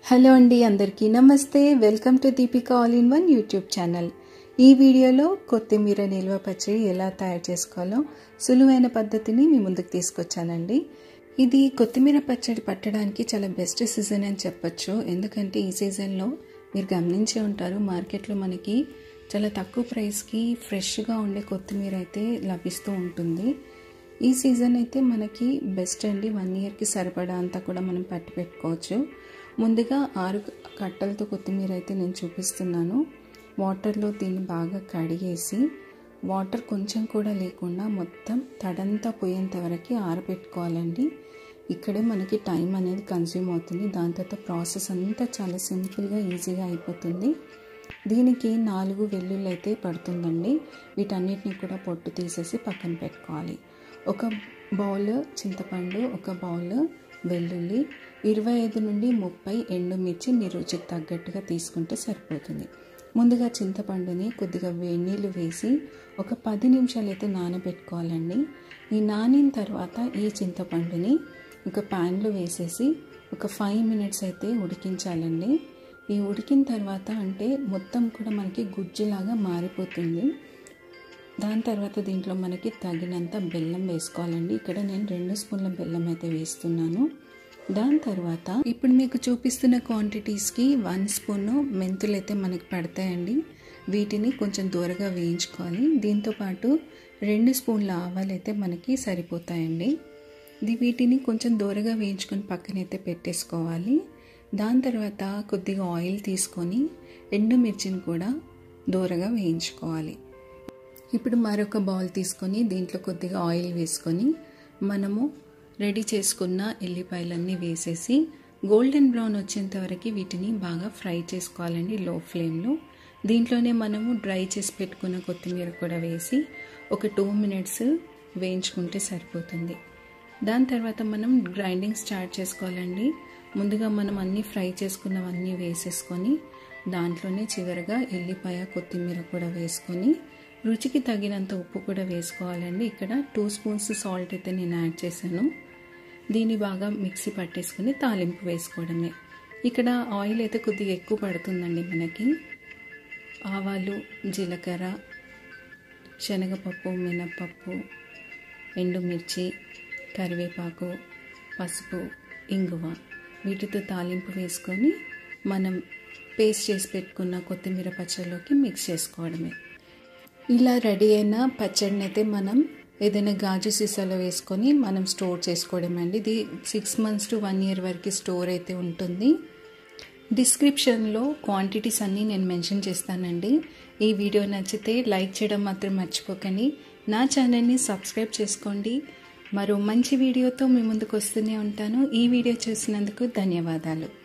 hello అండి అందరికీ నమస్తే welcome to Deepika all in one YouTube channel ఈ వీడియోలో కొత్తిమీర నిల్వ పచ్చడి ఎలా తయారు చేసుకోవాలో సులువైన పద్ధతిని మీ ముందుకు తీసుకొచ్చానండి ఇది కొత్తిమీర పచ్చడి పట్టడానికి చాలా బెస్ట్ సీజన్ అని చెప్పొచ్చు ఎందుకంటే ఈ సీజన్లో మీరు గమనించే ఉంటారు మార్కెట్లో మనకి చాలా తక్కువ ప్రైస్కి ఫ్రెష్గా ఉండే కొత్తిమీర అయితే లభిస్తూ ఉంటుంది ఈ సీజన్ అయితే మనకి బెస్ట్ అండి వన్ ఇయర్కి సరిపడా అంతా కూడా మనం పట్టి పెట్టుకోవచ్చు ముందుగా ఆరు కట్టలతో కొత్తిమీర అయితే నేను చూపిస్తున్నాను వాటర్లో దీన్ని బాగా కడిగేసి వాటర్ కొంచెం కూడా లేకుండా మొత్తం తడంతా పోయేంత వరకు ఆరబెట్టుకోవాలండి ఇక్కడే మనకి టైం అనేది కన్జ్యూమ్ అవుతుంది దాని తర్వాత ప్రాసెస్ అంతా చాలా సింపుల్గా ఈజీగా అయిపోతుంది దీనికి నాలుగు వెల్లుల్లి అయితే పడుతుందండి వీటన్నిటిని కూడా పొట్టు తీసేసి పక్కన పెట్టుకోవాలి ఒక బౌల్ చింతపండు ఒక బౌల్ వెల్లుల్లి ఇరవై ఐదు నుండి ముప్పై ఎండుమిర్చి మీ రుచికి తగ్గట్టుగా తీసుకుంటే సరిపోతుంది ముందుగా చింతపండుని కొద్దిగా వేడినీళ్ళు వేసి ఒక పది నిమిషాలు అయితే నానబెట్టుకోవాలండి ఈ నానిన తర్వాత ఈ చింతపండుని ఒక ప్యాన్లో వేసేసి ఒక ఫైవ్ మినిట్స్ అయితే ఉడికించాలండి ఈ ఉడికిన తర్వాత అంటే మొత్తం కూడా మనకి గుజ్జులాగా మారిపోతుంది దాని తర్వాత దీంట్లో మనకి తగినంత బెల్లం వేసుకోవాలండి ఇక్కడ నేను రెండు స్పూన్ల బెల్లం అయితే వేస్తున్నాను దాని తర్వాత ఇప్పుడు మీకు చూపిస్తున్న క్వాంటిటీస్కి వన్ స్పూన్ మెంతులు అయితే మనకి పడతాయండి వీటిని కొంచెం దూరగా వేయించుకోవాలి దీంతోపాటు రెండు స్పూన్ల ఆవాలు అయితే మనకి సరిపోతాయండి ఇది వీటిని కొంచెం దూరగా వేయించుకొని పక్కనైతే పెట్టేసుకోవాలి దాని తర్వాత కొద్దిగా ఆయిల్ తీసుకొని ఎండుమిర్చిని కూడా దూరగా వేయించుకోవాలి ఇప్పుడు మరొక బౌల్ తీసుకొని దీంట్లో కొద్దిగా ఆయిల్ వేసుకొని మనము రెడీ చేసుకున్న ఎల్లిపాయలన్నీ వేసేసి గోల్డెన్ బ్రౌన్ వచ్చేంత వరకు వీటిని బాగా ఫ్రై చేసుకోవాలండి లో ఫ్లేమ్లో దీంట్లోనే మనము డ్రై చేసి పెట్టుకున్న కొత్తిమీర కూడా వేసి ఒక టూ మినిట్స్ వేయించుకుంటే సరిపోతుంది దాని తర్వాత మనం గ్రైండింగ్ స్టార్ట్ చేసుకోవాలండి ముందుగా మనం అన్నీ ఫ్రై చేసుకున్నవన్నీ వేసేసుకొని దాంట్లోనే చివరిగా ఎల్లిపాయ కొత్తిమీర కూడా వేసుకొని రుచికి తగినంత ఉప్పు కూడా వేసుకోవాలండి ఇక్కడ టూ స్పూన్స్ సాల్ట్ అయితే నేను యాడ్ చేశాను దీన్ని బాగా మిక్సీ పట్టేసుకుని తాలింపు వేసుకోవడమే ఇక్కడ ఆయిల్ అయితే కొద్దిగా ఎక్కువ పడుతుందండి మనకి ఆవాలు జీలకర్ర శనగపప్పు మినప్పప్పు ఎండుమిర్చి కరివేపాకు పసుపు ఇంగువ వీటితో తాలింపు వేసుకొని మనం పేస్ట్ చేసి పెట్టుకున్న కొత్తిమీర పచ్చడిలోకి మిక్స్ చేసుకోవడమే ఇలా రెడీ అయిన పచ్చడిని అయితే మనం ఏదైనా గాజు సీసాలో వేసుకొని మనం స్టోర్ చేసుకోవడం అండి ఇది six months to one year వరకు స్టోర్ అయితే ఉంటుంది డిస్క్రిప్షన్లో క్వాంటిటీస్ అన్నీ నేను మెన్షన్ చేస్తానండి ఈ వీడియో నచ్చితే లైక్ చేయడం మాత్రం మర్చిపోకండి నా ఛానల్ని సబ్స్క్రైబ్ చేసుకోండి మరో మంచి వీడియోతో మీ ముందుకు వస్తూనే ఉంటాను ఈ వీడియో చూసినందుకు ధన్యవాదాలు